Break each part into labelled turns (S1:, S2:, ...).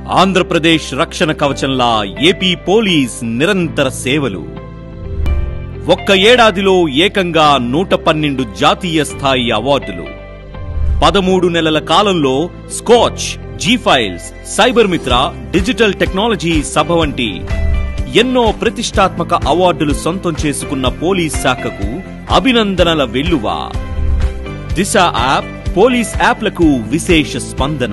S1: ఆంధ్రప్రదేశ్ రక్షణ కవచంలా AP police నిరంతర సేవలు ఒక్క ఏడాదిలో ఏకంగా నూట పన్నెండు జాతీయ స్థాయి అవార్డులు పదమూడు నెలల కాలంలో Skoch G files cyber Mitra digital technology Sabha వంటి ఎన్నో ప్రతిష్టాత్మక అవార్డులు సొంతం చేసుకున్న పోలీస్ శాఖకు అభినందనల వెల్లువ దిశ యాప్ పోలీస్ యాప్లకు విశేష స్పందన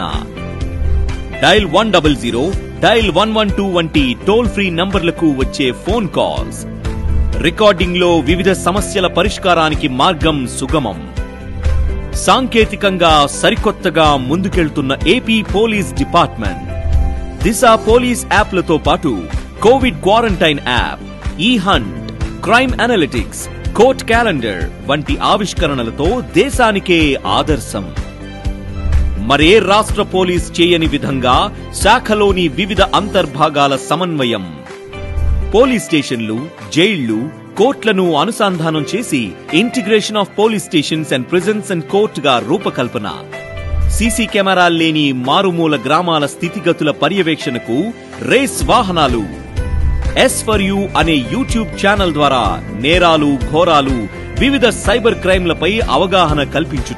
S1: dial one double zero dial one one two వంటి టోల్ ఫ్రీ నంబర్లకు వచ్చే ఫోన్ కాల్స్ రికార్డింగ్ లో వివిధ సమస్యల పరిష్కారానికి మార్గం సుగమం సాంకేతికంగా సరికొత్తగా ముందుకెళ్తున్న AP police department Disha police యాప్లతో పాటు Covid quarantine app e hunt crime analytics court calendar వంటి ఆవిష్కరణలతో దేశానికే ఆదర్శం మరే రాష్ట్ర పోలీస్ చేయని విధంగా శాఖలోని వివిధ అంతర్భాగాల సమన్వయం పోలీస్ స్టేషన్లు జైళ్లు కోర్టులను అనుసంధానం చేసి integration of police stations and prisons and court గా రూపకల్పన సీసీ కెమెరాలు లేని మారుమూల గ్రామాల స్థితిగతుల పర్యవేక్షణకు రేస్ వాహనాలు ఎస్ ఫర్ యూ అనే యూట్యూబ్ ఛానల్ ద్వారా నేరాలు ఘోరాలు వివిధ సైబర్ క్రైమ్లపై అవగాహన కల్పించుట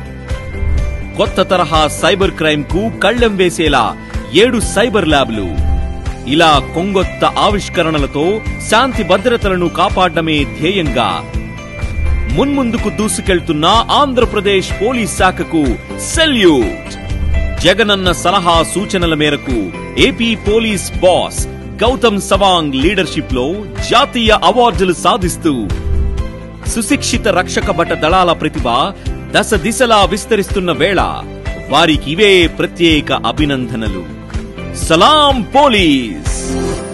S1: కొత్త తరహా సైబర్ క్రైమ్ కు కళ్లెం వేసేలా ఏడు సైబర్ ల్యాబ్లు ఇలా కొంగొత్త ఆవిష్కరణలతో శాంతి భద్రతలను కాపాడమే ధ్యేయంగా మున్ముందుకు దూసుకెళ్తున్న ఆంధ్రప్రదేశ్ పోలీస్ శాఖకు సెల్యూట్ జగనన్న సలహా సూచనల మేరకు AP police boss Gautam Sawang leadership లో జాతీయ అవార్డులు సాధిస్తూ సుశిక్షిత రక్షక భట దళాల ప్రతిభ దశ దిశలా విస్తరిస్తున్న వేళ వారికి ఇవే ప్రత్యేక అభినందనలు సలాం పోలీస్